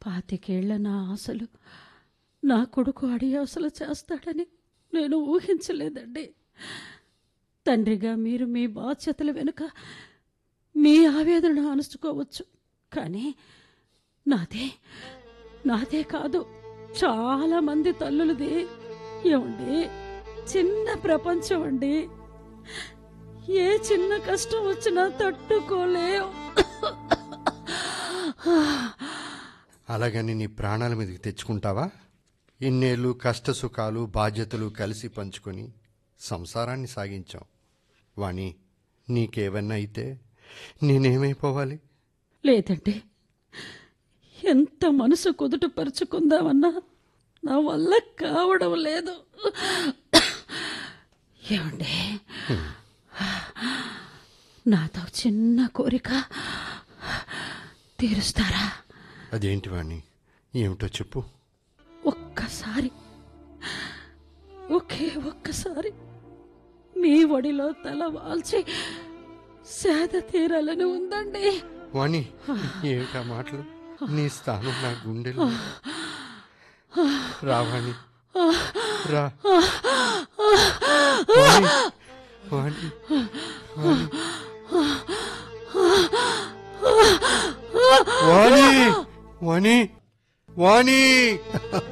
పాతికేళ్ల నా ఆశలు నా కొడుకు అడియాసలు చేస్తాడని నేను ఊహించలేదండి తండ్రిగా మీరు మీ బాధ్యతల వెనుక మీ ఆవేదన అనుసుకోవచ్చు కానీ నాదే నాదే కాదు చాలా మంది తల్లులది ఏమండి చిన్న ప్రపంచం అండి ఏ చిన్న కష్టం వచ్చినా తట్టుకోలేం అలాగని నీ ప్రాణాల మీదకి తెచ్చుకుంటావా ఇన్నేళ్ళు కష్ట సుఖాలు బాధ్యతలు కలిసి పంచుకొని సంసారాన్ని సాగించాం వాణి నీకేవన్నా అయితే నేనేమైపోవాలి లేదండి ఎంత మనసు కుదుట పరుచుకుందామన్నా నా వల్ల కావడం లేదు ఏమండి నాతో చిన్న కోరిక తీరుస్తారా అదేంటి వాణి ఏమిటో చెప్పు ఒక్కసారి ఒకే ఒక్కసారి మీ ఒడిలో తల వాల్చి సేద తీరాలని ఉందండి వాణి ఏమిటా మాటలు నీ స్థానం నా గుండెలో రా వాణి రా వాణి వాణి వాణి వాణి వాణి